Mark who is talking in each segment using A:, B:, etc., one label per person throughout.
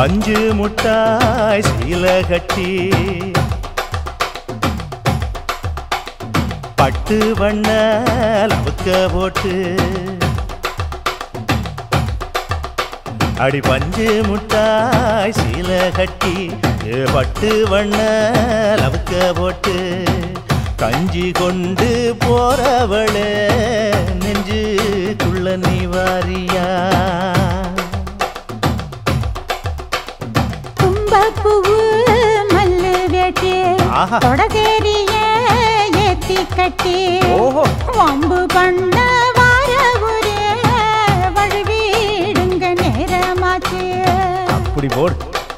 A: பஞ்சு முட்டாய் சீல கட்டி பட்டு வண்ண லவுக்க போட்டு அடி பஞ்சு முட்டாய் சீல கட்டி ஏ பட்டு வண்ண லவுக்க போட்டு கஞ்சி கொண்டு போறவளே நெஞ்சுக்குள்ள நீ வாரியா
B: தும்பப்பூவு மல்லு வேட்டி
A: ஆஹா.
B: தொடதேரிய ஏத்தி கட்டி
A: ஓஹோ
B: வம்பு பண்ண வார ஒரே வழுவிடுங்க நேரமாச்சு
A: அப்படி போடு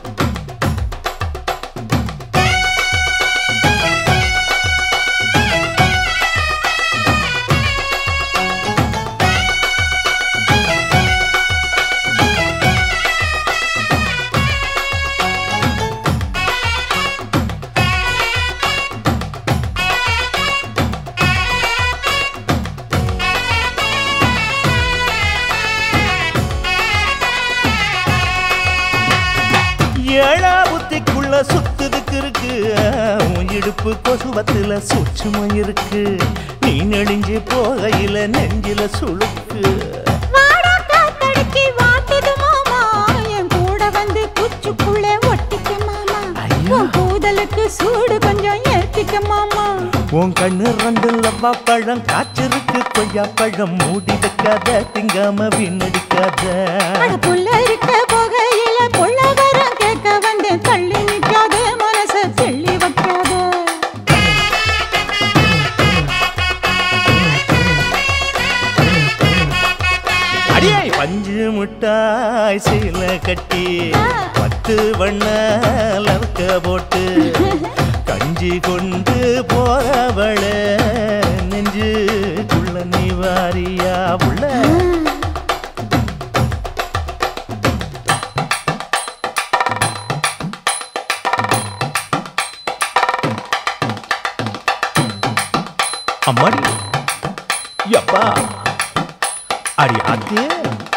A: ஏழா புத்திக்குள்ள சுத்துதுக்கு இருக்கு உன் இடுப்பு கொசுவத்துல சூட்சுமம் இருக்கு நீ நெளிஞ்சு போகையில நெஞ்சில சுளுக்கு
B: வாடா காத்தடிச்சு வாட்டுது மாமா என் கூட வந்து குச்சுக்குள்ளே ஒட்டிக்க மாமா
A: ஐயோ.
B: உன் கூதலுக்கு சூடு கொஞ்சம் ஏத்திக்க மாமா
A: உன் கண்ணு ரெண்டு லவ்வா பழம் காய்ச்சிருக்கு கொய்யா பழம் மூடி வைக்காத திங்காம வீணடிக்காத
B: அட புள்ள இருக்க போகையில புள்ள வரம் கேட்க வந்து தள்ளி நிக்காத மனச தெள்ளி வைக்காத
A: அடியே பஞ்சு முட்டாய் சீல கட்டி பத்து வண்ண லவுக்க போட்டு கஞ்சி கொண்டு போறவள நெஞ்சுக்குள்ள நீ வாரியா உள்ள அம்மாடி யப்பா அடி ஆத்தே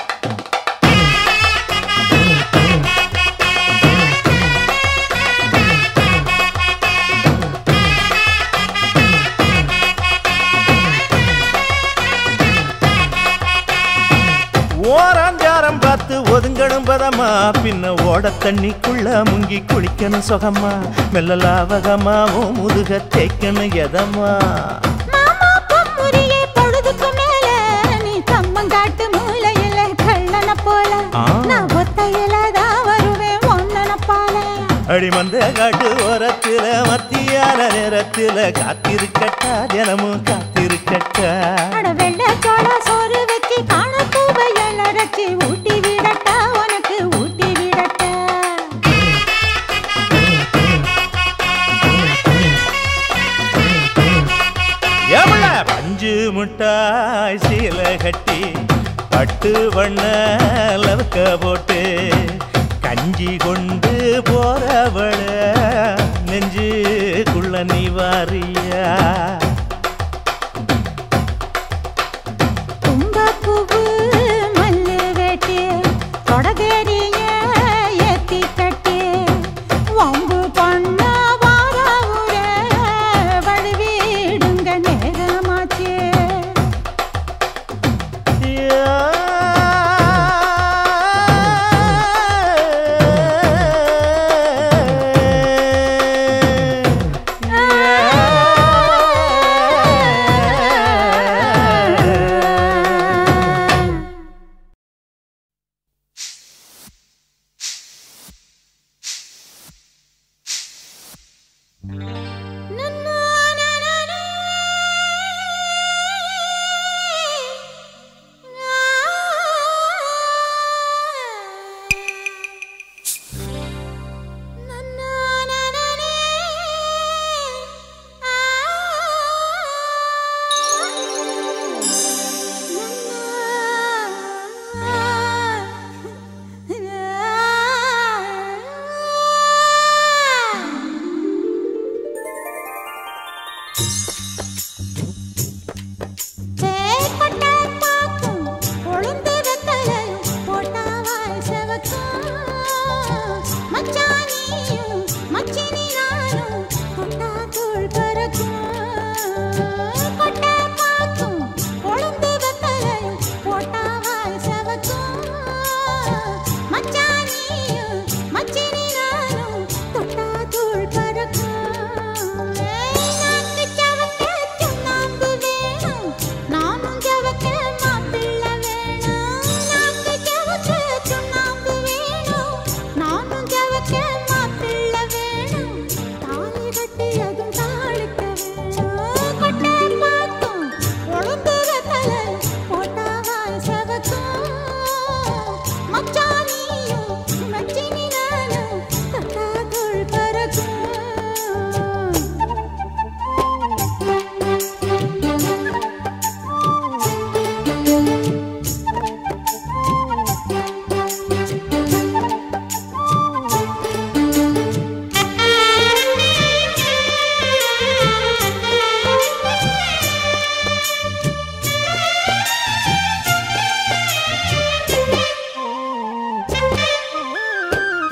A: ஓராஞ்சாரம் பார்த்து ஒதுங்கணும் பதமா பின்ன ஓட தண்ணிக்குள்ள முங்கி குளிக்கணும் சுகமா மெல்ல லாவகமா ஓ முதுக தேய்க்கணும் எதமா
B: மாமா பொம்முரியே பொழுதுக்கு மேல நீ கம்மங்காட்டு மூலையில கள்ளன போல
A: ஆ.
B: நான் ஒத்தையில தான் வருவேன் ஒன்னன போல
A: அடி மந்த காட்டு ஓரத்துல மத்தியான நேரத்துல காத்திருக்கட்டா தினமும் காத்திருக்கட்டா
B: அட வெள்ள சோள சோறு வச்சு காண பூவையல் அரைச்சி ஊட்டி விடட்டா உனக்கு ஊட்டி விடட்டா
A: எவ்வள பஞ்சு முட்டாய் சீல கட்டி பட்டு வண்ண லவுக்க போட்டு கஞ்சி கொண்டு போறவள நெஞ்சுக்குள்ள நீ வாரியா
B: தும்பப்பூவு மல்லு வேட்டி தொடதேரிய ஏத்தி கட்டி வம்பு பண்ண வார ஊரே வழுவிடுங்க நேரமாச்சு
A: யா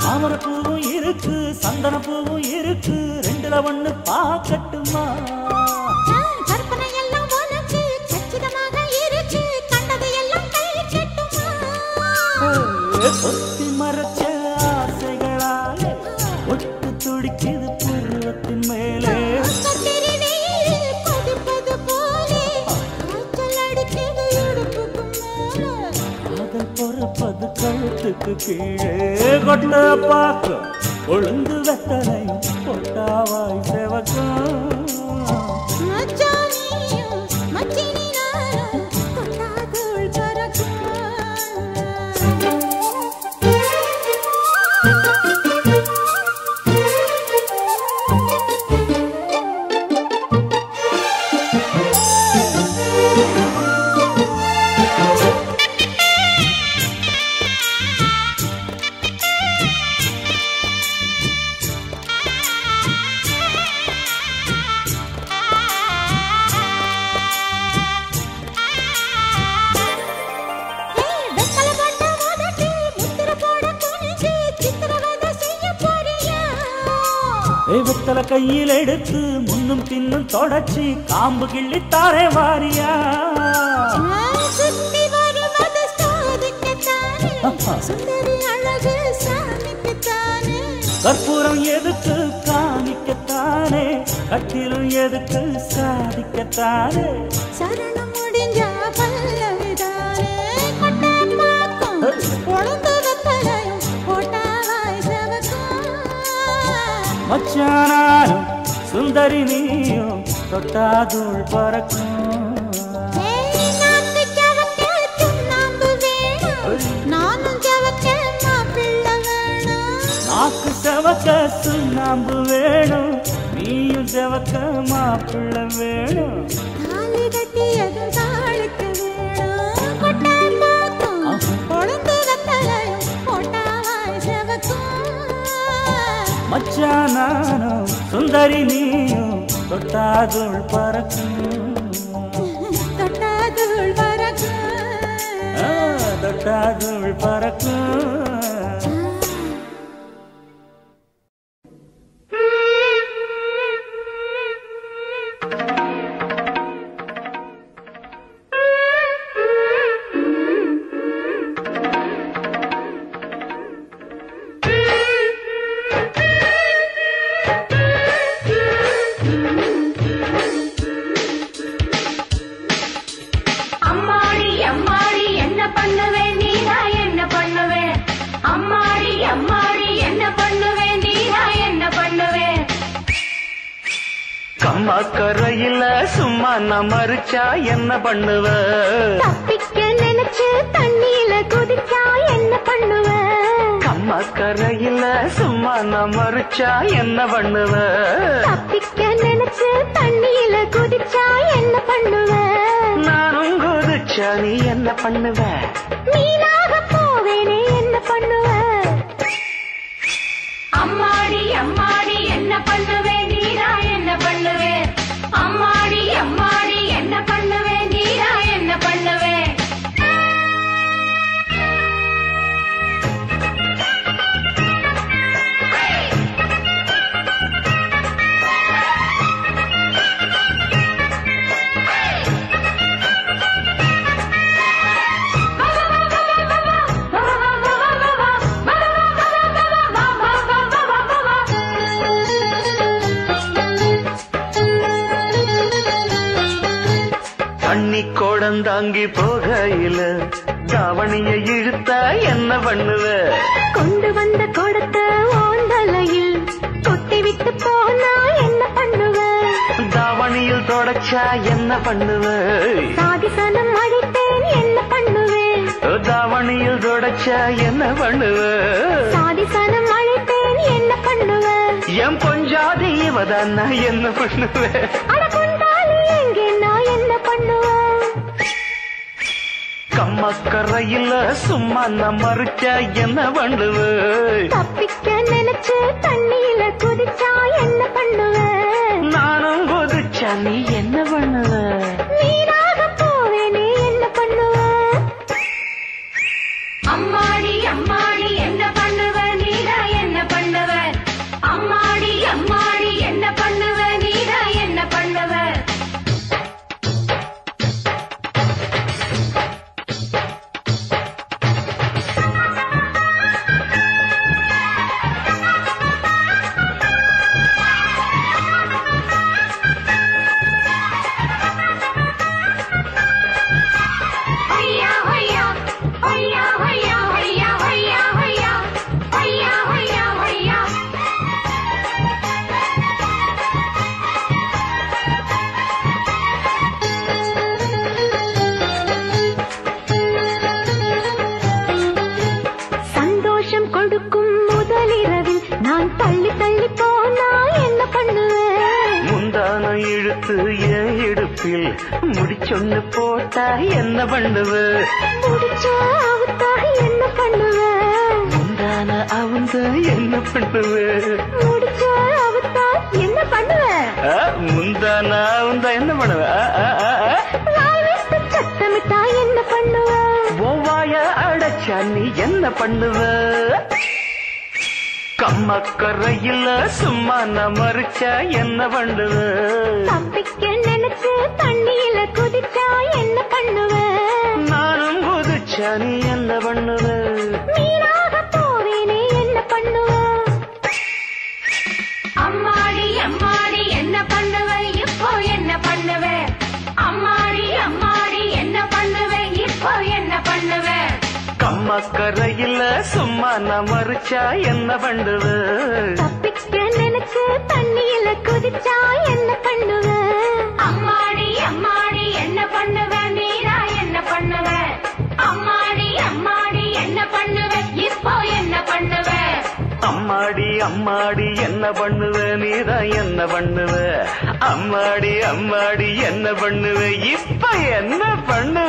A: தாமர பூவும் இருக்கு சந்தன பூவும் இருக்கு ரெண்டுல ஒண்ணு பாக்கட்டுமா
B: கற்பனை எல்லாம் உனக்கு கச்சிதமாக இருக்கு கண்டது எல்லாம் கை கட்டுமா
A: ஒத்தி மறைச்ச ஆசைகளாலே ஒட்டு துடிக்குது பருவத்தின் மேலே
B: கத்திரி நீர் கொதிப்பது போலே காய்ச்சல் அடிக்குது இடுப்புக்கு மேலே
A: காதல் பொறுப்பது கழுத்துக்கு கீழே கொட்ட பார்க்க ஒழுங்கு வெத்தலையும் கொட்டாவாய் செவக்கும்
B: மச்சானியும் மச்சினி நானும் தொட்டாதுள் ஏய், வெத்தலை போட்ட உதட்டி, முத்திர போட துணிஞ்சு, சித்திரவதை செய்ய போறியா?
A: ஏய் வெத்தலை கையில் எடுத்து முன்னும் பின்னும் தொடச்சி காம்பு கிள்ளி தாரே வாரியா
B: நான் சுத்தி வருவது சோதிக்கத்தானே, சுந்தரி அழகு சாமிக்குத்தானே.
A: கற்பூரம் எதுக்கு காணிக்கத்தானே கட்டிலும் எதுக்கு சாதிக்கத்தானே
B: சரணம் முடிஞ்சா பல்லவிதானே. கொட்டை பாக்கும், உளுந்து வெத்தலையும் போட்டாவாய் செவக்கும்.
A: மச்சானாரும் சுந்தரி நீயும் தொட்டாதூள் பறக்கும்
B: ஏய், நாக்கு சவக்க சுண்ணாம்பு வேணும். நானும் சவக்க மாப்பிள்ளை வேணும்.
A: நாக்கு செவக்க சுண்ணாம்பு வேணும் நீயும் செவக்க மாப்பிள்ளை வேணும்
B: தாலி கட்டியதும் தாளுக்கு வேணும். கொட்டை பாக்கும், கொழுந்து வெத்தலையும் போட்டாவாய் செவக்கும்.
A: மச்சானாரும் சுந்தரி நீயும் தொட்டாதூள் பறக்கும்
B: தொட்டாதுள் வரக்கும்.
A: ஆ, தொட்டாதூள் பறக்கும்
C: அம்மாடி அம்மாடி என்ன பண்ணுவேன் நீதா என்ன பண்ணுவேன் அம்மாடி அம்மாடி என்ன பண்ணுவேன் நீதா என்ன பண்ணுவேன்
A: கம்மாக்கரையில சும்மா நான் மறிச்சா என்ன பண்ணுவ
C: தப்பிக்க நினைச்சு தண்ணியில குதிச்சா என்ன பண்ணுவ
A: கம்மாக்கரையில சும்மா நான் மறிச்சா என்ன பண்ணுவ
C: தப்பிக்க நினைச்சு தண்ணியில குதிச்சா என்ன பண்ணுவ
A: நானும் குதிச்சா நீ என்ன பண்ணுவ
C: மீனாக போவேனே என்ன பண்ணுவ அம்மாடி அம்மாடி என்ன பண்ணுவேன் நீரா என்ன பண்ணுவேன் அம்மாடி அம்மாடி என்ன பண்ணுவேன் நீரா என்ன பண்ணுவேன்
A: தண்ணி கோடந்தாங்கி போகையில தாவணிய இழுத்தா என்ன பண்ணுவ
C: கொண்டு வந்த கொடுத்த ஓந்தலையில் கொட்டி விட்டு போனா என்ன பண்ணுவ
A: தாவணியில் தொடச்சா என்ன பண்ணுவ
C: சாதிசனம் அழித்தேன் என்ன பண்ணுவேன்
A: தாவணியில் தொடச்சா என்ன பண்ணுவ
C: சாதிசனம் அழித்தேன் என்ன பண்ணுவ
A: என் பொஞ்சாதி இவதான் நான் என்ன பண்ணுவேன்
C: அட கொண்டாலி எங்கே நான் என்ன பண்ணுவேன்
A: கம்மக்கரையில சும்மா நான் மறிச்சா என்ன பண்ணுவ
C: தப்பிக்க நினைச்சு தண்ணியில குதிச்சா என்ன பண்ணுவ
A: நானும் கொதிச்சா நீ என்ன பண்ணுவ
C: நீராக போவேனே என்ன பண்ணுவ அம்மாடி அம்மாடி என்ன பண்ணுவ நீரா கொடுக்கும் முதலிரவில் நான் தள்ளி தள்ளி போனா என்ன பண்ணுவேன்
A: முந்தான இழுத்து என் இடுப்பில் முடிச்சொன்னு போட்டா என்ன பண்ணுவ
C: முடிச்சா அவுத்தா என்ன பண்ணுவேன்
A: முந்தான அவுந்த என்ன பண்ணுவ
C: முடிச்சா அவுத்தா என்ன பண்ணுவேன்
A: ஆ, முந்தான அவுந்த என்ன பண்ணுவ ஆ, ஆ, ஆ, ஆ.
C: வாய் விட்டு சத்தமிட்டா என்ன பண்ணுவேன்
A: ஓவாய அடைச்சா நீ என்ன பண்ணுவ கம்மக்கரையில சும்மா நான் மறிச்சா என்ன பண்ணுவ
C: தப்பிக்க நினைச்சு தண்ணியில குதிச்சா என்ன பண்ணுவேன்
A: நானும் குதிச்சா நீ என்ன பண்ணுவ
C: மீனாக போவேனே என்ன பண்ணுவேன் அம்மாடி அம்மாடி என்ன பண்ணுவேன் இப்போ என்ன பண்ணுவேன் அம்மாடி அம்மாடி என்ன பண்ணுவேன் இப்போ என்ன பண்ணுவேன்
A: கம்மக்கரையில சும்மா நான் மறிச்சா என்ன பண்ணுவ
C: தப்பிக்க நினைச்சு தண்ணியில குதிச்சா என்ன பண்ணுவேன் அம்மாடி அம்மாடி என்ன பண்ணுவேன் நீரா என்ன பண்ணுவேன் அம்மாடி அம்மாடி என்ன பண்ணுவேன் இப்போ என்ன பண்ணுவேன்
A: அம்மாடி அம்மாடி என்ன பண்ணுவ நீதான் என்ன பண்ணுவ அம்மாடி அம்மாடி என்ன பண்ணுவ இப்ப என்ன பண்ணுவ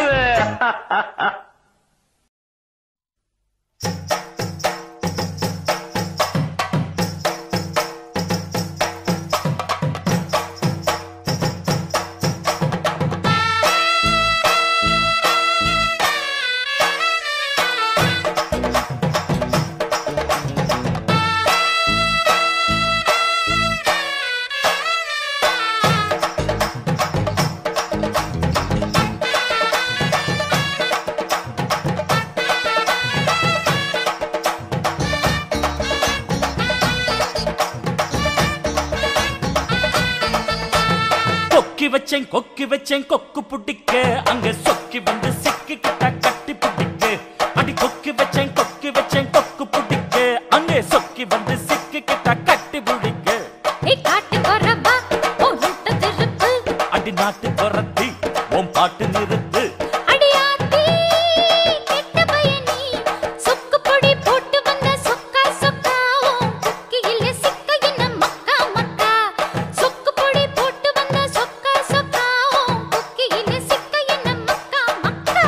D: கொக்கி வச்சேன் கொக்கி வச்சேன் கொக்கு புடிக்க அங்க சொக்கி வந்து சிக்கிக்கிட்ட கட்டி புடிக்க அடி கொக்கி வச்சேன் கொக்கி வச்சேன் கொக்கு புடிக்க அங்க சொக்கி வந்து சிக்கிக்கிட்ட கட்டி புடிக்க
C: ஏய் காட்டு கொரபா ஓ முட்டை திருப்பு
D: அடி நாட்டு குரத்தி உன் பாட்டு நிறுத்து
C: அடியாத்தி கெட்ட பயனி சொக்கு பொடி போட்டு வந்த சொக்கா சொக்கா ஓ குக்கியில சிக்க என்ன மக்கா மக்கா சொக்கு பொடி போட்டு வந்த சொக்கா சொக்கா ஓ குக்கியில சிக்க என்ன மக்கா மக்கா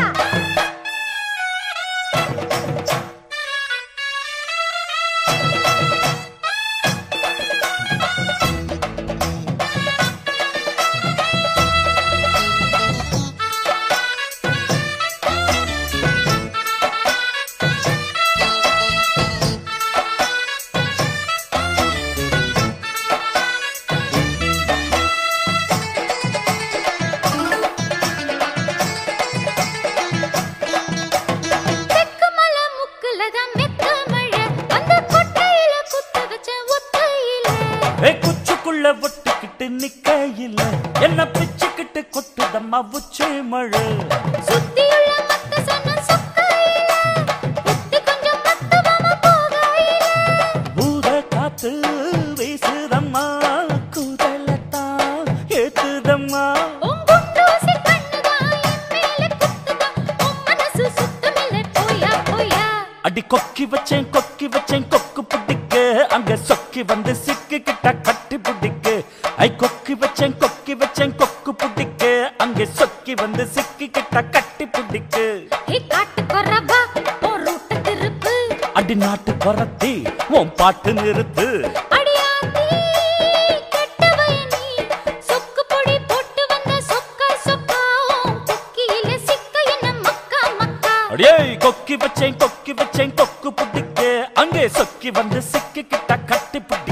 C: தெக்கு மலை முக்குல தான் மெத்த மழை அந்த கொட்டையில குத்து வச்ச ஒத்தையில
D: ஏ குச்சுக்குள்ள ஒட்டிக்கிட்டு நிக்கையில என்ன பிச்சுக்கிட்டு கொட்டுதம்மா உச்சி மழை
C: சுத்தியுள்ள மத்த சன சொக்கையில புத்தி கொஞ்சம் மத்தவம போகையில
D: பூத காத்து வீசுதம்மா குதலத்தான் ஏத்துதம்மா
C: உங்குண்டூசி கண்ணுதான் என் மேல குத்துதான் உன் மனசு சுத்தமில்ல போயா போயா
D: அடி கொக்கி வச்சேன் கொக்கி வச்சேன் கொக்கு புடிக்க அங்க சொக்கி வந்து சிக்கிக்கிட்ட கட்டி புடிக்க ஐ கொக்கி வச்சேன் கொக்கி வச்சேன் கொக்கு புடிக்க அங்க சொக்கி வந்து சிக்கிக்கிட்ட கட்டி புடிக்க
C: ஏ காட்டு கொரபா ஓ ரூட்ட திருப்பு
D: அடி நாட்டு குரத்தி உன் பாட்டு நிறுத்து
C: அடியாத்தி கெட்ட பயனி சொக்கு பொடி போட்டு வந்த சொக்கா சொக்கா ஓ குக்கியில சிக்க என்ன மக்கா மக்கா
D: அடியே கொக்கி வச்சேன் கொக்கி வச்சேன் கொக்கு புடிக்க அங்கே சொக்கி வந்து சிக்கிக்கிட்ட கட்டி புடிக்க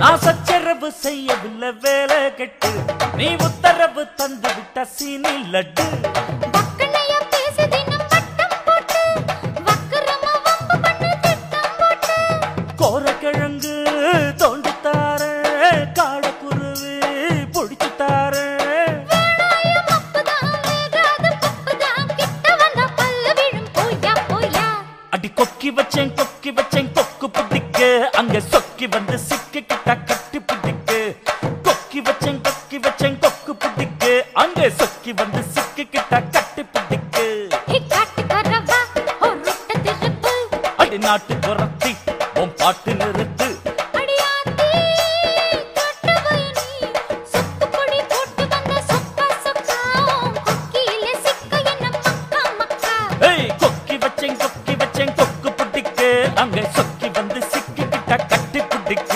D: நான் சச்சரவு செய்யவில்லை வேலை கெட்டு நீ உத்தரவு தந்து விட்ட சீனி லட்டு
C: வக்கனையா பேசி தினம் வட்டம் போட்டு வக்கரமா வம்பு பண்ணு திட்டம் போட்டு
D: கோரக்கிழங்கு தோண்டி தார காடக்குருவி பிடிச்சு தார
C: வேணாயம் அப்புதான் வேகாத பப்புதான் கிட்ட வந்தா பல்ல விழும் போயா போயா
D: அடி கொக்கி வச்சேன் கொக்கி வச்சேன் கொக்கு பிடிக்க அங்க சொக்கி வந்து சிக்கிக்கிட்ட கட்டி பிடிக்க கொக்கி வச்சேன் கொக்கி வச்சேன் கொக்கு பிடிக்க அங்க சொக்கி வந்து சிக்கிக்கிட்ட கட்டி பிடிக்க
C: ஹே காட்டுக்காரவா ஒரு ரொட்ட திருப்பு
D: அடி நாட்டு குரத்தி உன் பாட்டு நிறுத்து
C: அடியாத்தி கட்டவயனி சொக்கு பொடி போட்டு வந்த சொக்கா சொக்கா கொக்கியில சிக்க என்ன மக்கா மக்கா
D: ஏய் கொக்கி வச்சேன் கொக்கி வச்சேன் கொக்கு பிடிக்க அங்க சொக்கி வந்து சிக்கிக்கிட்ட கட்டி பிடிக்க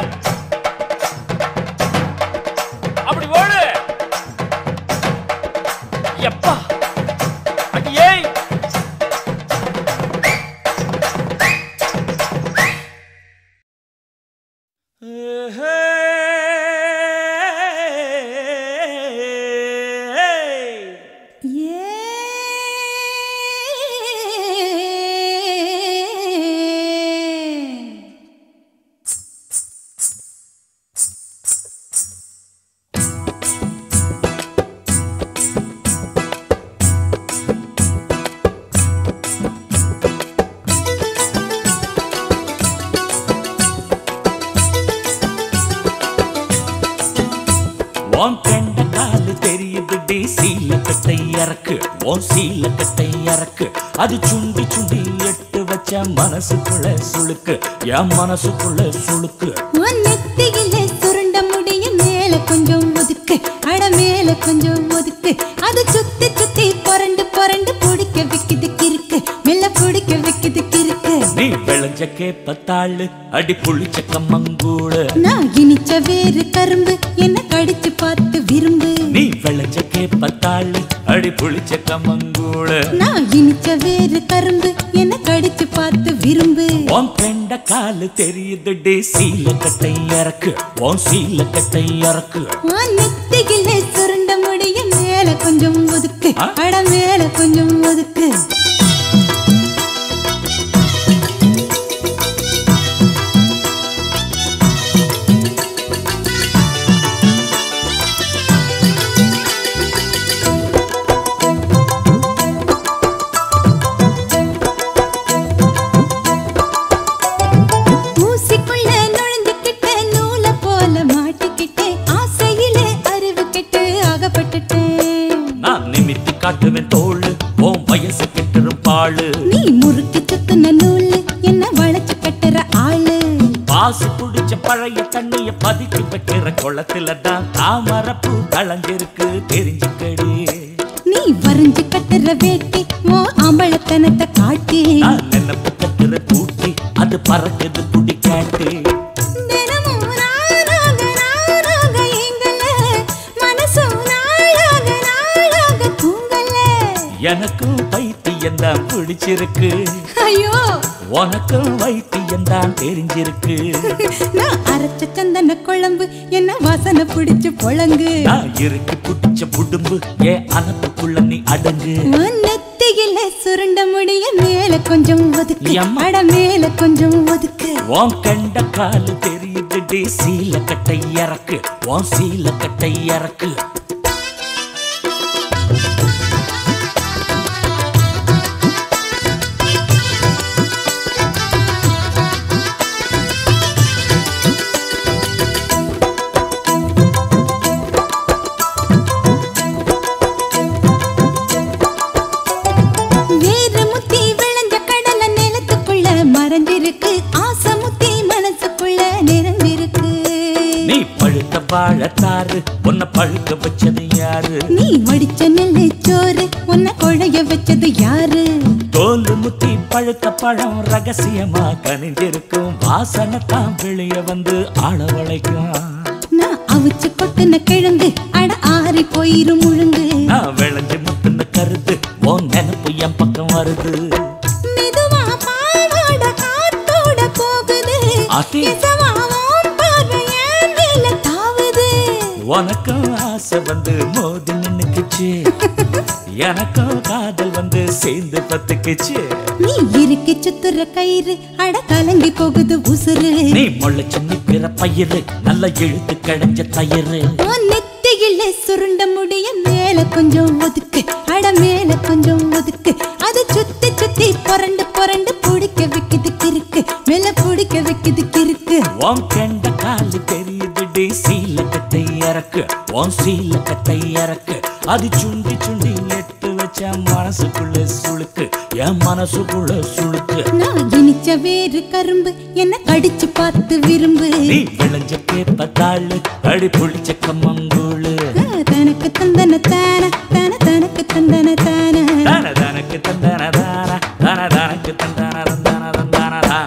D: அப்படி ஓடு எப்பா அடியே
B: ஏ
D: உன் கண்ட காலு தெரியுது டி சீல கட்டை இறக்கு உன் சீல கட்டை இறக்கு அது சுண்டி சுண்டி எட்டு வச்ச மனசுக்குள்ள சுளுக்கு என் மனசுக்குள்ள சுளுக்கு
B: உன் நெத்தியிலே சுருண்ட முடிய மேல கொஞ்சம் ஒதுக்கு அட மேல கொஞ்சம் ஒதுக்கு அது சுத்தி சுத்தி புரண்டு புரண்டு பிடிக்க வைக்குது கிறுக்கு மெல்ல பிடிக்க வைக்குது கிறுக்கு
D: நீ விளைஞ்ச கேப்பத்தாளு அடி புளிச்ச கம்மங்கூடு
B: நான் இனிச்ச வேறு கரும்பு என்ன கடிச்சு பார்த்து விரும்பு
D: நீ விளைஞ்ச கேப்பத்தாளு அடி புளிச்ச கம்மங்கூடு
B: நான் இனிச்ச வேறு கரும்பு என்ன கடிச்சு பார்த்து விரும்பு
D: உன் கண்ட காலு தெரியுது டி சீல கட்டை இறக்கு உன் சீல கட்டை இறக்கு
B: உன் நெத்தியிலே சுருண்ட முடிய மேல கொஞ்சம் ஒதுக்கு
D: ஆ?
B: அட மேல கொஞ்சம் ஒதுக்கு ஊசிக்குள்ள நுழைஞ்சுக்கிட்ட நூலை போல மாட்டிக்கிட்டேன் ஆசையிலே அறிவு கெட்டு அகப்பட்டுட்டேன்
D: நான் நிமித்தி காட்டுவேன் தோளு உன் வயசு கெட்டுரும் பாழு
B: நீ முறுக்கி சுத்துன நூலு என்ன வளைச்சு கட்டுற ஆளு
D: பாசு குடிச்ச பழைய தண்ணிய பதுக்கி வைக்கிற குளத்துல தான் தாமரப்பூ தளஞ்சிருக்கு தெரிஞ்சுக்கடி
B: நீ வரைஞ்சு கட்டுற வேட்டி ஓ அம்பளத்தனத்தை காட்டி
D: நான் நினைப்பு கட்டுற பூட்டி அது பறக்குது புடிக்காட்டி
B: தினமும் நானாக நானாக ஏங்கல மனசும் நாளாக நாளாக தூங்கல
D: எனக்கும் பைத்தியம் தான் பிடிச்சிருக்கு
B: ஐயோ
D: உனக்கும் வைத்தியம் தான் தெரிஞ்சிருக்கு
B: நான் அரைச்ச சந்தன குழம்பு என்ன வாசனை பிடிச்சு பொழங்கு
D: நான் இருக்கு புடிச்ச புடும்பு ஏன் அனப்புக்குள்ள நீ அடங்கு
B: உன் நெத்தியில சுருண்ட முடிய மேல கொஞ்சம் ஒதுக்கு
D: எம்மா.
B: அட மேல கொஞ்சம் ஒதுக்கு
D: உன் கண்ட காலு தெரியுது டி சீல கட்டை இறக்கு உன் சீல கட்டை இறக்கு
B: வேறு முத்தி விளைஞ்ச கடல நிலத்துக்குள்ள மறைஞ்சிருக்கு ஆசை முத்தி மனசுக்குள்ள நிறைஞ்சிருக்கு
D: நீ பழுத்த வாழத்தாரு உன்னை பழுக்க வச்சது யாரு
B: நீ வடிச்ச நெல்லு சோறு உன்னை குழைய வச்சது யாரு
D: தோல் முத்தி பழுத்த பழம் ரகசியமா கனிஞ்சிருக்கும் வாசனை தான் வெளிய வந்து ஆள வளைக்கும்
B: நான் அவிச்சு கொட்டுன கிழங்கு அட ஆறி போயிரும் முழுங்கு
D: நான் விளைஞ்சு முட்டுன கருது உன் நினப்பு என் பக்கம் வருது
B: மெதுவா பாவாட காத்தோட போகுது
D: ஆத்தி.
B: இசவாவும் பார்வை
D: உனக்கும் ஆசை வந்து மோதி நின்னுக்குச்சு எனக்கும் காதல் வந்து சேர்ந்து பத்துக்குச்சு
B: நீ இறுக்கி சுத்துற கயிறு அட கலங்கி போகுது உசுறு
D: நீ முளைச்சு நிக்கிற பயிறு நல்ல இழுத்து கிடைஞ்ச தயிறு
B: உன் நெத்தியில சுருண்ட முடிய மேல கொஞ்சம் ஒதுக்கு அட மேல கொஞ்சம் ஒதுக்கு அது சுத்தி சுத்தி புரண்டு புரண்டு பிடிக்க வைக்குது கிறுக்கு மேல பிடிக்க வைக்குது கிறுக்கு
D: உன் கெண்ட காலு தெரியுதுடி சீலக்கத்தை இறக்கு உன் சீலக்கத்தை இறக்கு அது சுண்டி சுண்டி எட்டு வச்ச மனசுக்குள்ள சுளுக்கு என் மனசுக்குள்ள சுளுக்கு
B: நான் இனிச்ச வேறு கரும்பு என்ன கடிச்சு பார்த்து விரும்பு
D: நீ விளைஞ்ச கேப்பத்தாளு அடி புளிச்ச கம்மங்கூழு
B: தனக்கு தந்தன தான தான தனக்கு தந்தன தான
D: தான தனக்கு தந்தன தான தான தனக்கு தந்தன தந்தன தந்தன தா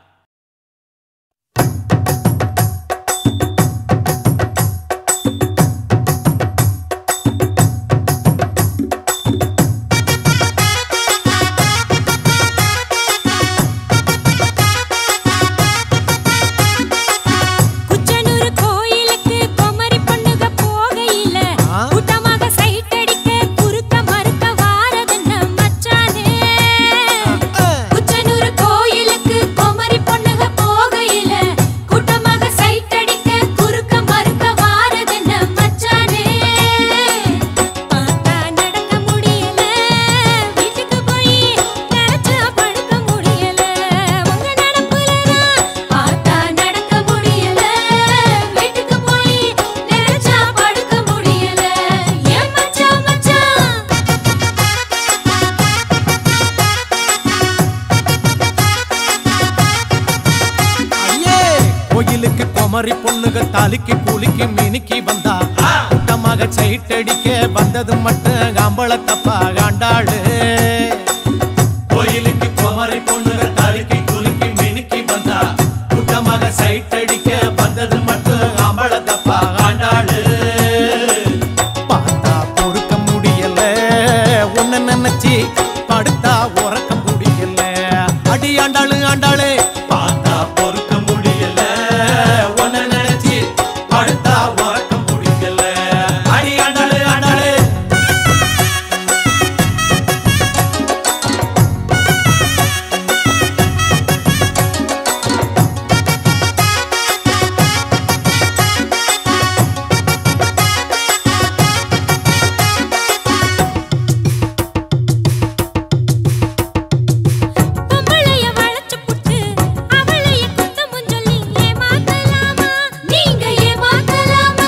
C: குச்சனூர் கோயிலுக்கு குமரி பொண்ணுக போகையில கூட்டமாக சைட் அடிக்க குறுக்க மறுக்க வாரதென்ன மச்சானே குச்சனூர் கோயிலுக்கு குமரி பொண்ணுக போகையில கூட்டமாக சைட் அடிக்க குறுக்க மறுக்க வாரதென்ன மச்சானே பார்த்தா நடக்க முடியல வீட்டுக்கு போய் நினைச்சா படுக்க முடியல உங்க நடப்புலதான் பார்த்தா நடக்க முடியல வீட்டுக்கு போய் நினைச்சா படுக்க முடியல ஏன் மச்சான் மச்சான்
E: ஐயே கோயிலுக்கு குமரி பொண்ணுக தாலிக்கு கூலிக்கு மினுக்கி வந்தா கூட்டமாக சைட் அடிக்க வந்தது மட்டும் அம்பள தப்பா காண்டாளு கோயிலுக்கு குமரி பொண்ணுக தாலிக்கு கூலிக்கு மினுக்கி வந்தா கூட்டமாக சைட் அடிக்க வந்தது மட்டும் அம்பள தப்பா காண்டாளு பார்த்தா பொறுக்க முடியல உன்னை நினைச்சு படுத்தா உறக்க முடியல அடி ஆண்டாளு ஆண்டாளு பார்த்தா பொறுக்க முடியல உன்னை நினைச்சு படுத்தா உறக்க முடியல அடி ஆண்டாளு ஆண்டாளு
C: பொம்பளைய வளைச்சு புட்டு அவளைய குத்தமும் சொல்லி ஏமாத்தலாமா நீங்க ஏமாத்தலாமா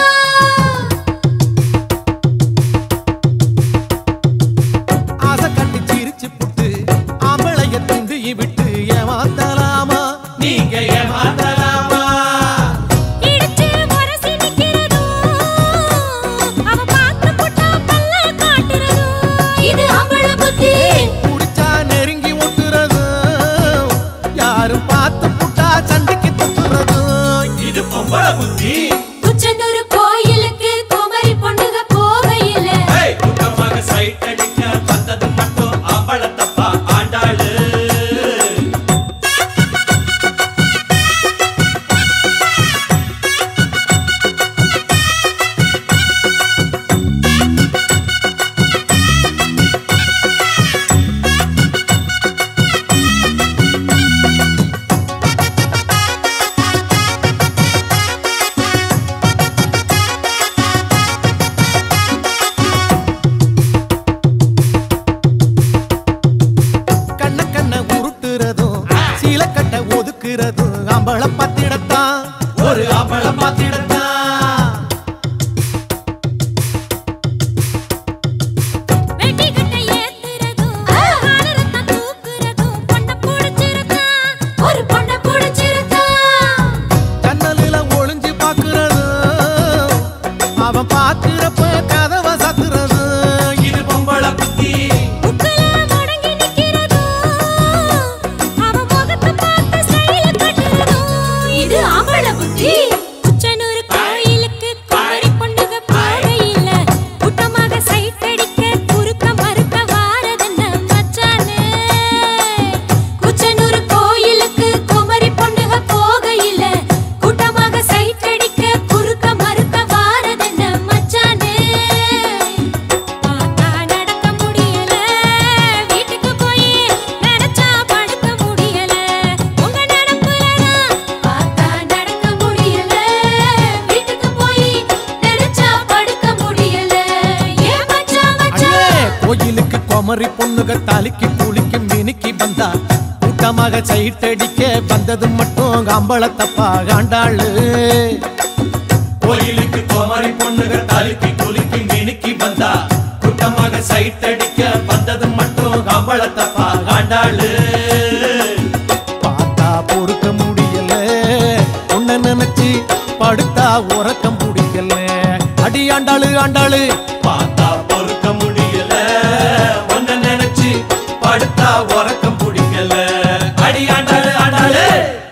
E: ஆசை கட்டி சிரிச்சு புட்டு ஆம்பளைய துண்டு விட்டு ஏமாத்தலாமா நீங்க ஏமாத்தலாமா
C: இடிச்சு முரசி நிக்கிறதும் அவ பார்த்து புட்டா பல்ல காட்டுறதும் இது அவள புத்தி
E: குடிச்சா நெருங்கி ஒட்டுறது யாரும் பார்த்து புட்டா சண்டைக்கு தொத்துறது இது பொம்பளை புத்தி
C: குச்சனூர் கோயிலுக்கு குமரி பொண்ணுக போகையில
E: கூட்டமாக சைட் அடிக்க வந்தது மட்டும் அவள தப்பா ஆண்டாளு கண்ண கண்ண உருட்டுறதும் சீலக்கட்டை ஒதுக்குறதும் அம்பள பத்திடத்தான் ஒரு அம்பள பத்திடத்தான்
C: வெட்டி கட்டை ஏத்துறதும் காலரத்தான் தூக்குறதும் பொண்ண புடிச்சிருக்கா ஒரு பொண்ண புடிச்சிருக்கா
E: ஜன்னலில ஒளிஞ்சு பாக்குறதும் அவன் பாக்குறப்ப கதவை சாத்துறதும் இது பொம்பள புத்தி
C: புக்கல முடங்கி நிக்கிறதும் அவ முகத்தை பார்த்து ஸ்டைல கட்டுறதும் இது அவள புத்தி குச்சனூர்
E: குமரி பொண்ணுக தாலிக்கு கூலிக்கு மினுக்கி வந்தா கூட்டமாக சைட்டடிக்க வந்தது மட்டும் கம்பளத்தப்பா காண்டாளு கோயிலுக்கு குமரி பொண்ணுக தாலிக்கு கூலிக்கு மினுக்கி வந்தா கூட்டமாக சைட்டடிக்க வந்தது மட்டும் கம்பளத்தப்பா காண்டாளு பார்த்தா பொறுக்க முடியல உன்னை நினைச்சு படுத்தா உறக்கம் முடியல அடி ஆண்டாளு ஆண்டாளு பார்த்தா பொறுக்க முடியல உன்னை நினைச்சு படுத்தா உறக்கம் பிடிக்கல அடி ஆண்டாளு ஆண்டாளு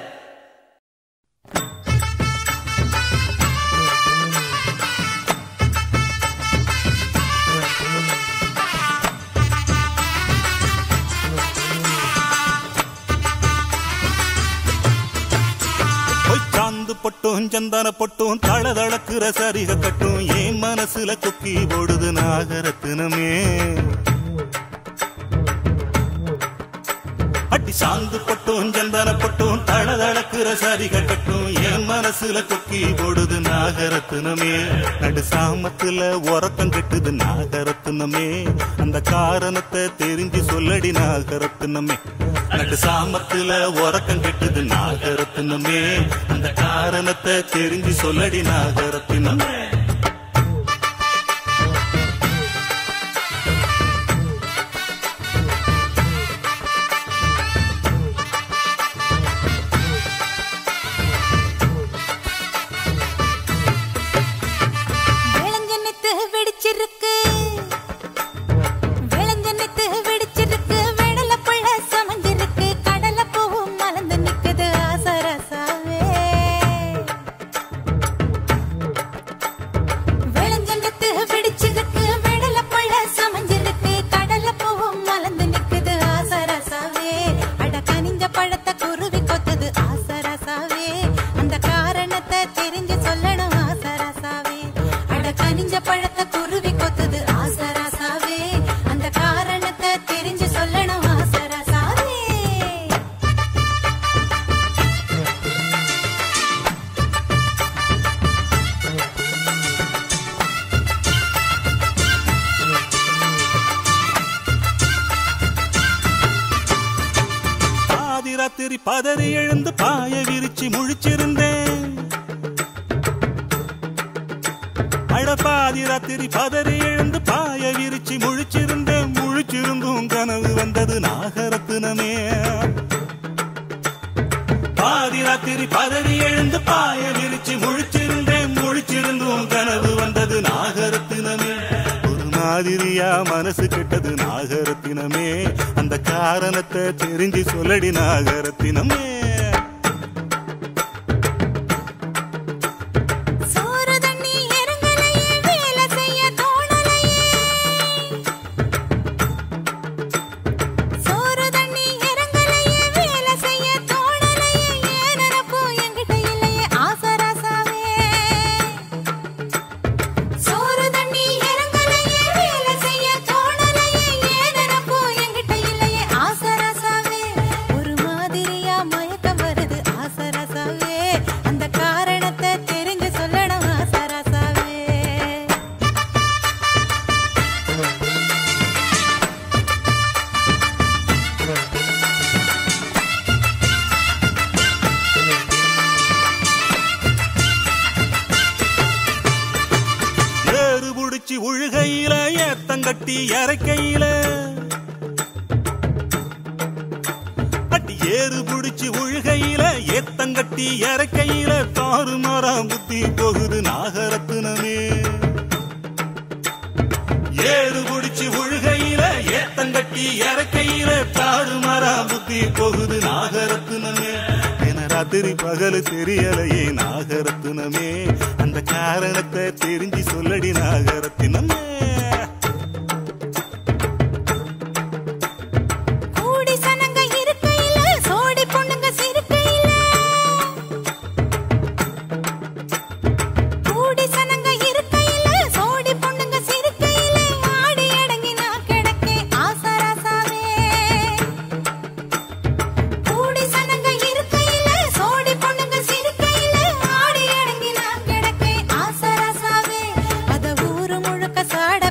F: பொய்ச்சாந்து பொட்டும் சந்தன பொட்டும் தளதளக்குற சரிக கட்டும் என் மனசுல கொக்கி ஓடுது நாகரத்தினமே அடி சாந்து பொட்டும் சந்தன பொட்டும் தளதளக்குற சரிக கட்டும் என் மனசுல கொக்கி ஓடுது நாகரத்தினமே நடு சாமத்துல உறக்கம் கட்டுது நாகரத்தினமே அந்த காரணத்தை தெரிஞ்சு சொல்லடி நாகரத்தினமே நடு சாமத்துல உறக்கம் கெட்டுது நாகரத்தினமே அந்த காரணத்தை தெரிஞ்சு சொல்லடி நாகரத்தினமே
B: விளஞ்செண்ணெத்து வெடிச்சிருக்கு விளஞ்செண்ணெத்து வெடிச்சிருக்கு வெடல புள்ள சமஞ்சிருக்கு கடல பூவும் மலர்ந்து நிக்குது ஆசரசாவே விளஞ்செண்ணெத்து வெடிச்சிருக்கு வெடல புள்ள சமஞ்சிருக்கு கடல பூவும் மலர்ந்து நிக்குது ஆசரசாவே அட கனிஞ்ச பழத்தை குருவி கொத்துது ஆசரசாவே அந்த காரணத்தை தெரிஞ்சு சொல்லணும் ஆசரசாவே அட கனிஞ்ச பழத்தை குருவி கொத்துது ஆசரசாவே அந்த காரணத்தை தெரிஞ்சு சொல்லணும் ஆசரசாவே
F: பாதி ராத்திரி பதறி எழுந்து பாய விரிச்சு முழிச்சிருந்தேன் அட பாதி ராத்திரி பதறி எழுந்து பாய விரிச்சு முழிச்சிருந்தேன் முழிச்சிருந்தும் கனவு வந்தது நாகரத்தினமே பாதி ராத்திரி பதறி எழுந்து பாய விரிச்சு முழிச்சிருந்தேன் முழிச்சிருந்தும் கனவு வந்தது நாகரத்தினமே ஒரு மாதிரியா மனசு கெட்டது நாகரத்தினமே அந்த காரணத்தை தெரிஞ்சு சொல்லடி நாகரத்தினமே
B: சோறு தண்ணி இறங்கலையே வேலை செய்ய தோணலையே சோறு தண்ணி இறங்கலையே வேலை செய்ய தோணலையே ஏன் நினப்பு என்கிட்ட இல்லையே ஆசராசாவே சோறு தண்ணி இறங்கலையே வேலை செய்ய தோணலையே ஏன் நினப்பு என்கிட்ட இல்லையே ஆசராசாவே ஒரு மாதிரியா மயக்கம் வருது ஆசராசாவே அந்த காரணத்தை தெரிஞ்சு சொல்லணும் ஆசராசாவே
F: ஏறு புடிச்சு உழுகையில ஏத்தங்கட்டி இறக்கையில அடி ஏறு புடிச்சு உழுகையில ஏத்தங்கட்டி இறக்கையில தாறு மரம் புத்தி போகுது நாகரத்தினமே ஏறு புடிச்சு உழுகையில ஏத்தங்கட்டி இறக்கையில தாறு மரம் புத்தி போகுது நாகரத்தினமே என ராத்திரி பகல் தெரியலையே நாகரத்தினமே அந்த காரணத்தை தெரிஞ்சு சொல்லடி நாகரத்தினமே
B: கூடி சனங்க இருக்கையில சோடி பொண்ணுங்க சிரிக்கையில கூடி சனங்க இருக்கையில சோடி பொண்ணுங்க சிரிக்கையில ஆடி அடங்கி நான் கிடக்கேன் ஆசராசாவே கூடி சனங்க இருக்கையில சோடி பொண்ணுங்க சிரிக்கையில ஆடி அடங்கி நான் கிடக்கேன் ஆசராசாவே அத ஊரு முழுக்க சாட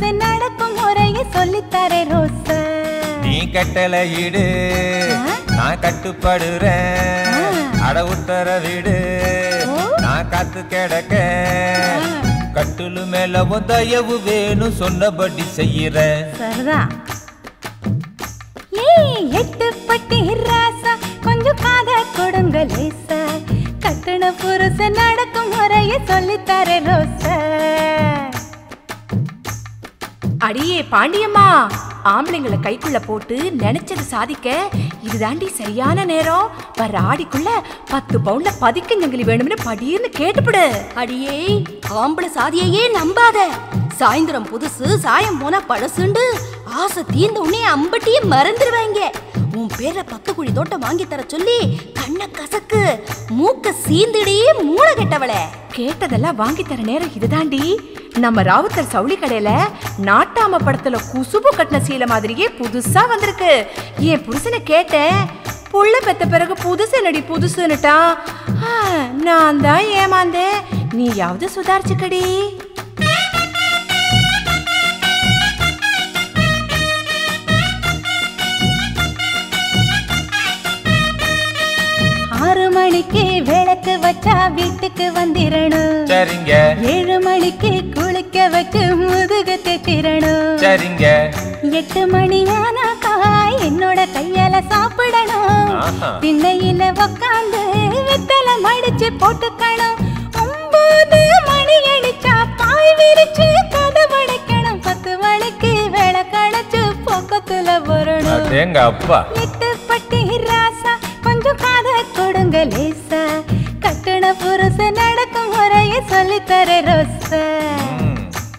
B: புருஷன் நடக்கும் முறைய சொல்லித்தரே ரோசா
G: நீ கட்டளை இடு
B: ஆ?
G: நான் கட்டுப்படுறேன்
B: ஆ.
G: அட உத்தர விடு
B: ஓ.
G: நான் காத்து கிடக்க
B: ஆ.
G: கட்டுலு மேல உன் தயவு வேணும் சொன்னபடி செய்யறேன்
B: சரிதான் ஏய் எட்டு பட்டி ராசா கொஞ்சம் காத கொடுங்க லேசா கட்டண புருஷன் நடக்கும் முறைய சொல்லித்தரே ரோசா
H: அடியே பாண்டியம்மா ஆம்பளைங்களை கைக்குள்ள போட்டு நினைச்சது சாதிக்க இதுதாண்டி சரியான நேரம் வர ஆடிக்குள்ள பத்து பவுன்ல பதிக்க ஜங்கிலி வேணும்னு படின்னு கேட்டுப்படு
I: அடியே ஆம்பளை சாதியையே நம்பாத சாயந்தரம் புதுசு சாயம் போனா பழசுண்டு ஆசை தீர்ந்த உடனே அம்பட்டியே மறந்துடுவாங்க உன் பேர்ல பத்து குழி தோட்டம் வாங்கி தர சொல்லி கண்ண கசக்கு மூக்க சீந்திடி மூளை கெட்டவளே
H: கேட்டதெல்லாம் வாங்கி தர நேரம் இதுதாண்டி நம்ம ராவுத்தர் சவுளி கடையில நாட்டாம படத்துல குசுபு கட்டின சீலை மாதிரியே புதுசா வந்திருக்கு என் புருஷனை கேட்டேன் புள்ள பெத்த பிறகு புதுசு என்னடி புதுசுன்னுட்டா ஆ, நான் தான் ஏமாந்தேன் நீயாவது சுதாரிச்சுக்கடி
B: ஆறு மணிக்கு விளக்கு வச்சா வீட்டுக்கு வந்திரணும்
G: சரிங்க
B: ஏழு மணிக்கு குளிக்க வச்சு முதுகு தேச்சிரணும்
G: சரிங்க
B: எட்டு மணி ஆனாக்கா என்னோட கையால சாப்பிடணும்
G: ஆஹா.
B: திண்ணையில உக்காந்து வெத்தலை மடிச்சு போட்டுக்கணும் ஒன்பது மணி அடிச்சா பாய் விரிச்சு கதவடைக்கணும் பத்து மணிக்கு விளக்கடைச்சு பக்கத்துல வரணும்
G: எங்க அப்பா
B: எட்டு பட்டி ராசா கொஞ்சம் காத கொடுங்க லேசா கட்டண புருஷ நடக்கும் முறைய சொல்லித்தர ரோசா
G: ம்.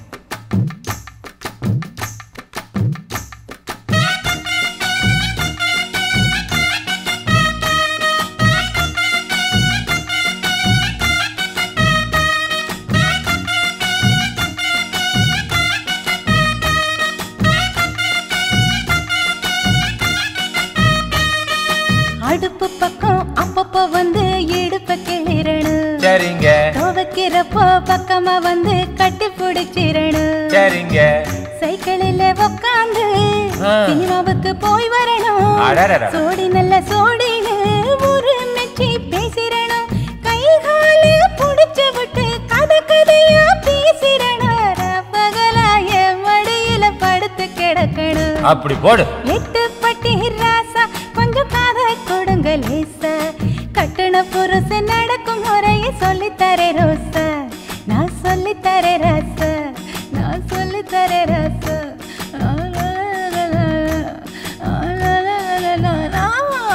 B: அடுப்பு பக்கம் அப்பப்போ வந்து இடுப்ப கிளிரணும்
G: சரிங்க
B: துவைக்கிறப்போ பக்கமா வந்து கட்டி பிடிச்சிரணும்
G: சரிங்க
B: சைக்கிளில் உக்காந்து
G: ஆ.
B: சினிமாவுக்கு போய் வரணும்
G: அடடடட.
B: சோடி நல்ல சோடின்னு ஒரு மெச்சி பேசிரணும் கை காலு புடிச்சு விட்டு கதை கதையா பேசிரணும் பகலா என் மடியில படுத்து கிடக்கணும்
G: அப்படி போடு
B: எட்டு பட்டி ராசா கொஞ்சம் காத கொடுங்க லேசா கட்டண புருஷ நடக்கும் முறைய சொல்லித்தரே ரோசா நான் சொல்லித்தரே ராசா நான் சொல்லித்தரே ராசா ஆ, லா, லா, லா, லா. ஆ, லா, லா, லா, லா, லா.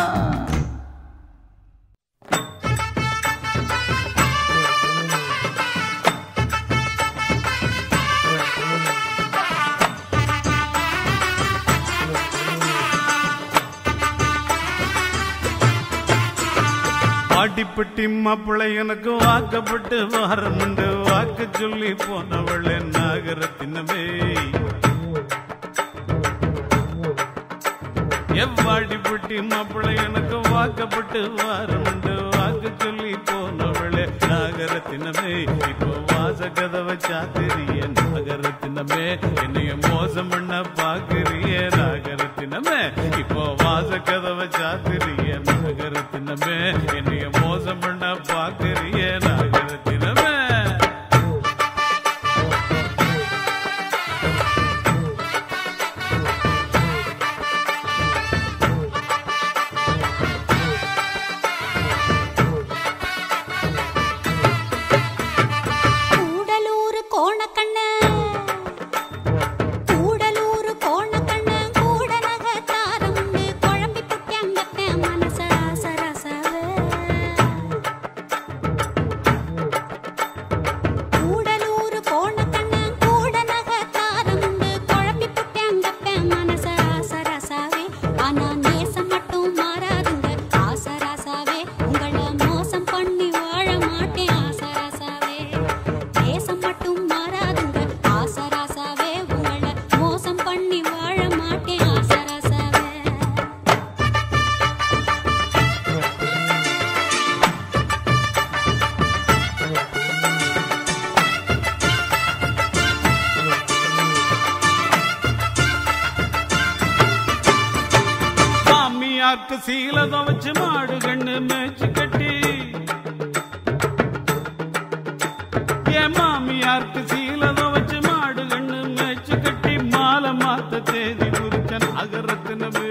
J: ஆட்டிப்பட்டி மாப்பிள்ளை எனக்கு வாக்கப்பட்டு வாரமுண்டு வாக்கு சொல்லி போனவளே நாகரத்தினமே எவ்வாடிப்பட்டி மாப்பிள்ளை எனக்கு வாக்கப்பட்டு வாரமுண்டு வாக்கு சொல்லி போனவளே நாகரத்தினமே இப்போ வாச கதவை சாத்திரிய நாகரத்தினமே என்னைய மோசம் பண்ண பாக்குறிய நாகரத்தினமே இப்போ வாச கதவை சாத்திரிய நாகரத்தினமே என்னைய மோசம் பண்ண பாக்குறிய நாகரத்தினமே
I: கூடலூர் கோணக்கண்ண கூடலூர் கோணக்கண்ண கூட நகத்தாரமுண்டு குழம்பி புட்டியங்கத்த மனச ராச ராசவே
J: மாமியாருக்கு சீல துவச்சு மாடு கண்ணு மேய்ச்சி கட்டி என் மாமியாருக்கு சீல துவச்சு மாடு கண்ணு மேய்ச்சி கட்டி மாலை மாத்த தேதி குறிச்ச நகரத்தினவே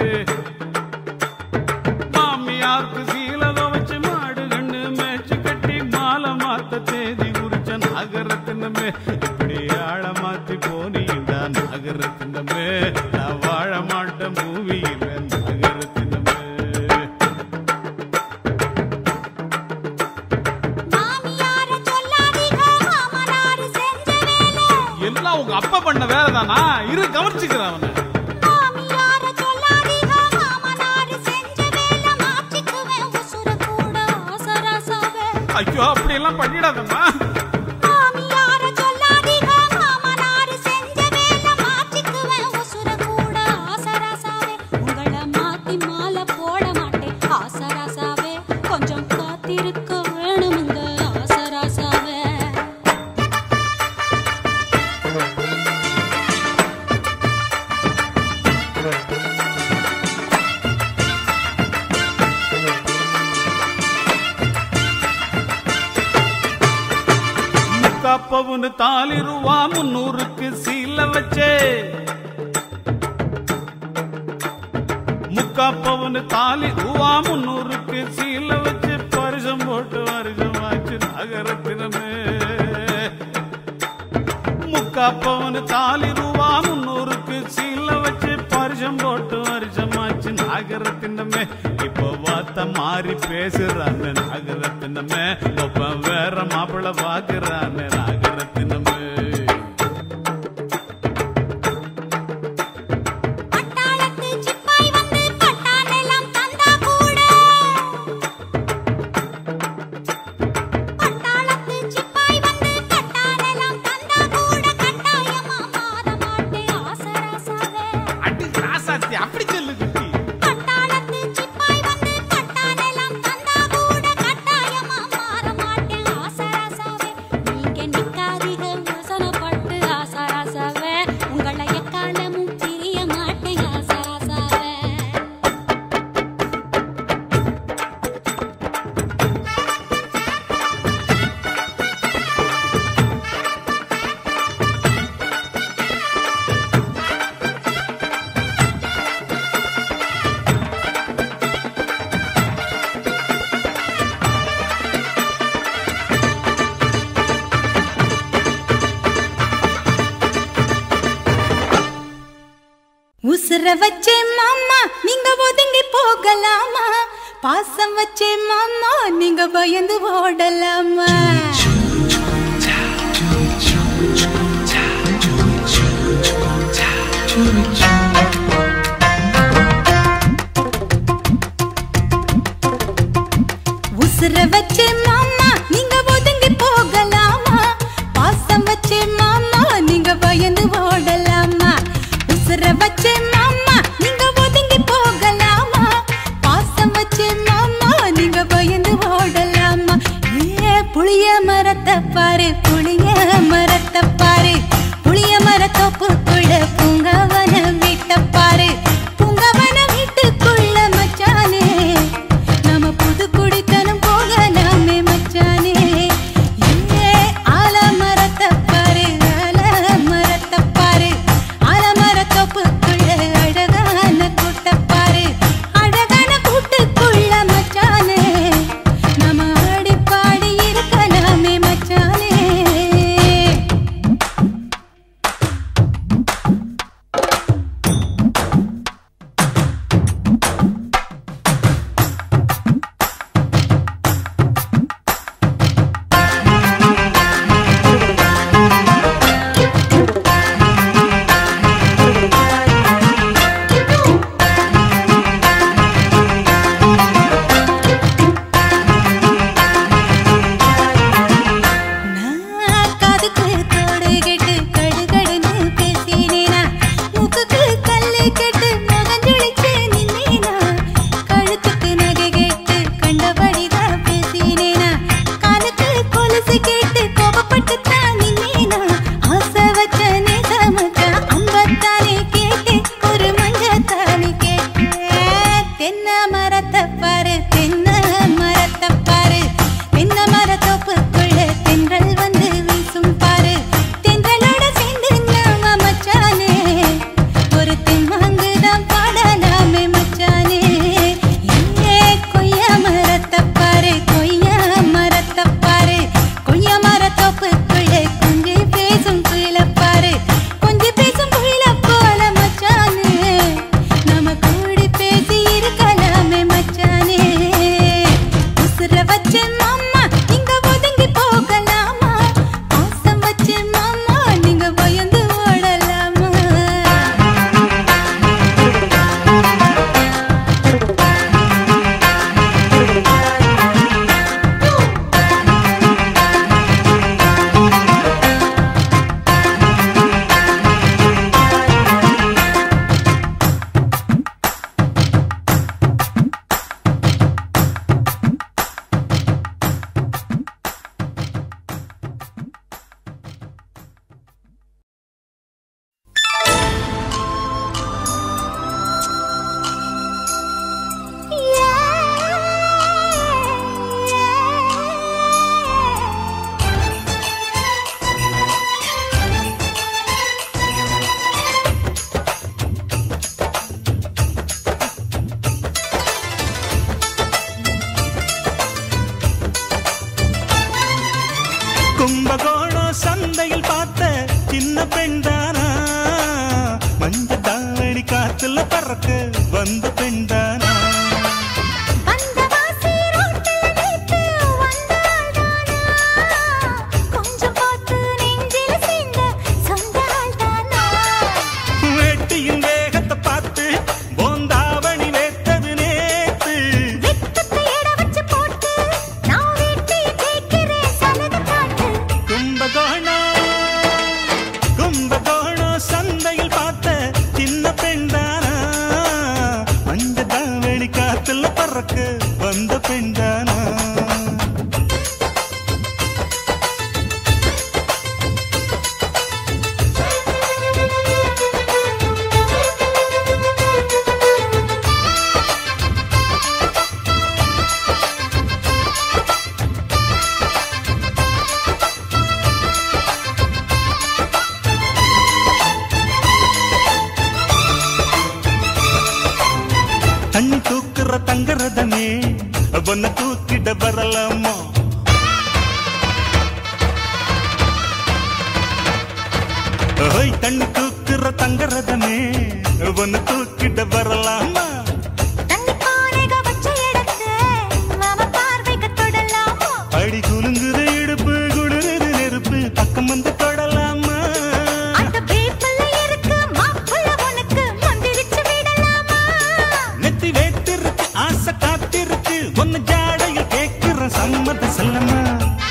J: மாமியாருக்கு சீல துவச்சு மாடு கண்ணு மேய்ச்சி கட்டி மாலை மாத்த தேதி குறிச்ச நகரத்தினமே இப்படி ஆழ மாத்தி போனீங்க நகரத்தினமே நான் வாழ மாட்டேன் பூமியில நகரத்தினமே
C: மாமியார சொல்லாதீங்க மாமனார் செஞ்ச வேலை
J: எல்லாம் உங்க அப்பா பண்ண வேலை தானா இரு கவனிச்சுக்கிறேன் அவனை
C: மாமியார சொல்லாதீங்க மாமனார் செஞ்ச வேலை மாற்றிக்குவேன் உசுர கூட ஆசராசாவே
J: ஐயோ அப்படி எல்லாம் பண்ணிடாதம்மா
C: மாமியார சொல்லாதீங்க மாமனார் செஞ்ச வேலை மாற்றிக்குவேன் உசுர கூட ஆசராசாவே உங்களை மாத்தி மாலை போட மாட்டேன் ஆசராசாவே கொஞ்சம் காத்திருக்க வேணுமுங்க ஆசராசாவே
J: முக்காப்பவுன்னு தாலி ரூபா முன்னூறுக்கு சீல வச்சே முக்காப்பவுன்னு தாலி ரூபா முன்னூறுக்கு சீல வச்சு பரிசம் போட்டு வருஷம் ஆச்சு நகரத்தினமே முக்காப்பவுன்னு தாலி ரூபா முன்னூறுக்கு சீல வச்சு பரிசம் போட்டு வருஷம் ஆச்சு நகரத்தினமே இப்போ வார்த்தை மாறி பேசுறான்னு நகரத்தினமே ஒப்ப வேற மாப்பிள்ள பாக்குறான்னு நகரத்தினமே
C: பட்டாளத்து சிப்பாய் வந்து பட்டாளெல்லாம் தந்தா கூட பட்டாளத்து சிப்பாய் வந்து பட்டாளெல்லாம் தந்தா கூட கட்டாயமா மாற மாட்டேன் ஆசராசாவே
J: அடி ராசாத்தி அப்படி சொல்லு குட்டி
C: பட்டாளத்து சிப்பாய் வந்து பட்டாளெல்லாம் தந்தா கூட கட்டாயமா மாற மாட்டேன் ஆசராசாவே நீங்க நிக்காதீங்க வசனப்பட்டு ஆசராசாவே உங்களை எக்காலமும் பிரிய மாட்டேன் ஆசராசாவே
B: உசுர வச்சே மாமா நீங்க ஒதுங்கி போகலாமா பாசம் வச்சே மாமா நீங்க பயந்து ஓடலாமா உசுர வச்சே மாமா நீங்க ஒதுங்கி போகலாமா பாசம் வச்சே மாமா நீங்க பயந்து ஓடலாமா உசுர வச்சே மாமா நீங்க ஒதுங்கி போகலாமா பாசம் வச்சே மாமா நீங்க பயந்து ஓடலாமா ஏ புளிய மரத்தை பாரு புளிய மரத்தை பாரு புளிய மரத்தோப்புக்குள்ள பூங்கவன வீட்ட பாரு பூங்கவன வீட்டுக்குள்ள மச்சானே நாம புது குடித்தனம் போகலாமே மச்சானே ஏ ஆலமரத்தை பாரு ஆலமரத்தை பாரு ஆலமரத்தோப்புக்குள்ள அழகான கூட்ட பாரு அழகான கூட்டுக்குள்ள மச்சானே நாம ஆடி பாடி இருக்கலாமே மச்சானே நான் காதுக்கு தோடு கேட்டு கடுகடுன்னு பேசினேனா மூக்குக்கு கல்லு கேட்டு முகஞ்சுழிச்சு நின்னேனா கழுத்துக்கு நகை கேட்டு கண்டபடிதான் பேசினேனா காலுக்கு கொலுசு கேட்டு கோபப்பட்டு தான் நின்னேனா ஆசை வச்ச நேசமச்சா அம்பத்தானே கேட்டேன் ஒரு மஞ்சத்தானே கேட்டேன் தென்னை
F: கும்பகோணம் சந்தையில் பார்த்த சின்ன பெண் தானா மஞ்ச தாவணி காத்துல பறக்க வந்த பெண் தானா
C: வந்த வாசி ரோட்டில் நேத்து வந்தாள் தானா கொஞ்சம் பார்த்து நெஞ்சில் சேர்ந்த சொந்த ஆள் தானா
F: வேட்டியின் வேகத்தை பார்த்து போந்தாவணி வேத்தது நேத்து
C: வெக்கத்தை எட வச்சு போட்டு நான் வீட்டையே கேட்கிறேன் சலது காட்டு
F: கும்பகோணம் கும்பகோணம் சந்தையில் பார்த்த சின்ன பெண் தானா மஞ்ச தாவணி காத்துல பறக்க வந்த பெண் தானா தண்ணி தூக்குற தங்கரதமே பொண்ண தூக்கிட வரலாமா ஓய் தண்ணி தூக்குற தங்கரதமே பொண்ண தூக்கிட வரலாமா
C: தண்ணி பானைக வச்ச இடத்து மாமா பார்வைக்கு தொடலாமா
F: அடி குலுங்குது இடுப்பு குளிருது நெருப்பு பக்கம் வந்து தொடலாமா
C: அந்த பேப்பல்ல இருக்கு மாப்புள்ள உனக்கு மந்திரிச்சு விடலாமா
F: நெத்தி வேத்திருக்கு ஆசை காத்திருக்கு ஒன்னு ஜாடையில் கேட்கிற சம்மத செல்லமா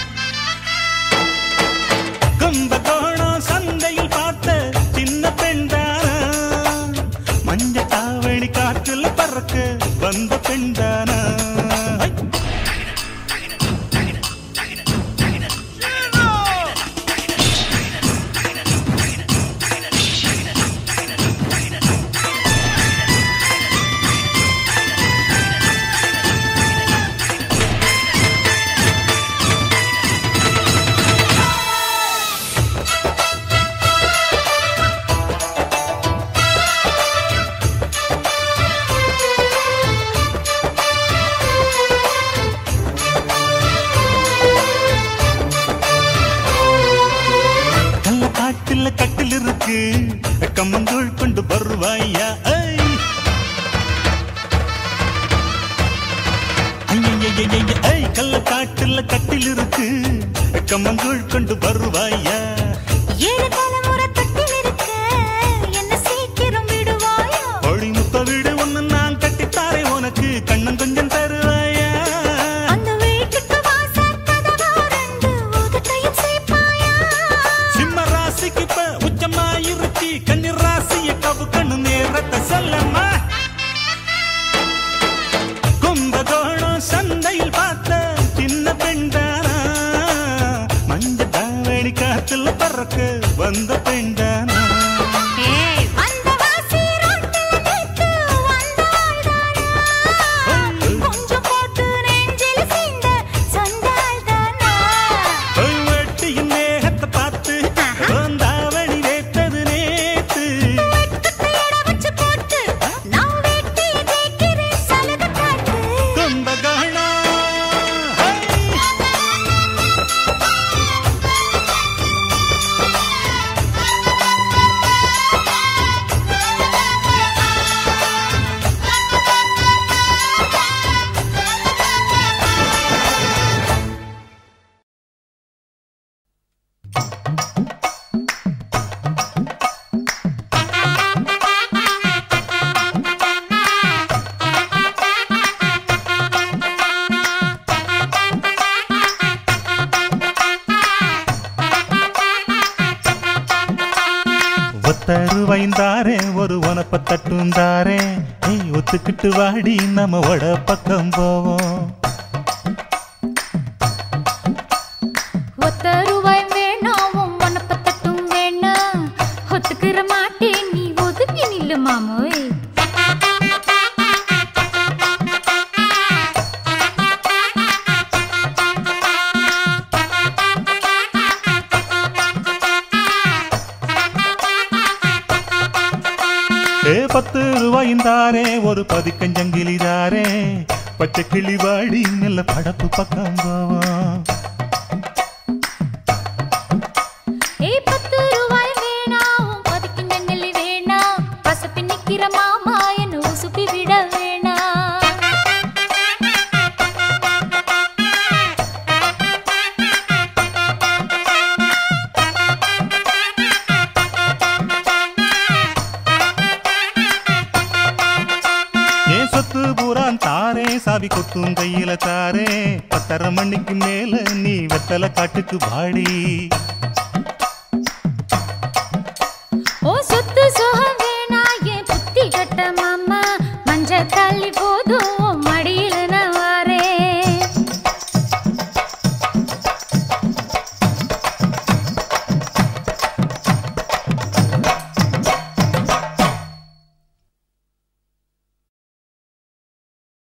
F: கும்பகோணம் சந்தையில் பார்த்த சின்ன பெண் தானா மஞ்ச தாவணி காற்றுல பறக்க வந்த பெண் தானா ஐ! கள்ள காட்டுல கட்டில் இருக்கு கம்மங்கூழ் கொண்டு வருவாயா ஐ! ஐயையையைய, ஐ கள்ள காட்டுல கட்டில் இருக்கு கம்மங்கூழ் கொண்டு வருவாயா
C: ஏழு தலைமுறை தொட்டில் இருக்கு என்ன சீக்கிரம் விடுவாயோ
F: ஒளி முத்த வீடு ஒண்ணு நான் கட்டித்தாரே உனக்கு கண்ணன் கொஞ்சம் தருவாயா
C: அந்த வீட்டுக்கு வாசல் கதவா ரெண்டு உதட்டையும் சேர்ப்பாயா
F: சிம்ம ராசிக்கு இப்ப உச்சமா இருச்சி கன்னி ராசிய கவு கண்ணு நேரத்தை சொல்லம்மா கும்பகோணம் சந்தையில் பார்த்த சின்ன பெண் தானா மஞ்ச தாவணி காத்துல பறக்க வந்த பெண் தானா
C: அந்த வாசி ரோட்டில் நேத்து வந்தாள் தானா கொஞ்சம் போட்டு நெஞ்சில் சேர்ந்த சொந்த ஆள் தானா
F: ஒரு வெட்டியின் மேகத்தை பார்த்து தாவணி வேத்தது நேத்து
C: வெக்கத்தை எட வச்சு போட்டு நான் வீட்டையே கேட்கிறேன் சலது காட்டு
F: கும்பகோணம் ஹை! ஒத்தரு வைந்தாரே ஒரு உனப்ப தட்டுந்தாரே ஏய் ஒத்துக்கிட்டு வாடி நம்ம வட பக்கம் போவோம்
C: ஒத்த ரூபாய் வேணாம் உன் மனப்பத்தட்டும் வேணாம் ஒத்துக்கிற மாட்டேன் நீ ஒதுங்கி நில்லு மாமோய்
F: ஏ பத்து ரூபாய்ந்தாரே ஒரு பதிக்கஞ்சங்கிலிதாரே பச்சை கிளி வாடி நல்ல படப்பு பக்கம் போவோம் பூரான் தாரே சாவி கொத்தும் கையில தாரே பத்தரை மணிக்கு மேல நீ வெத்தலை காட்டுக்கு வாடி
C: ஓ சொத்து சொத்து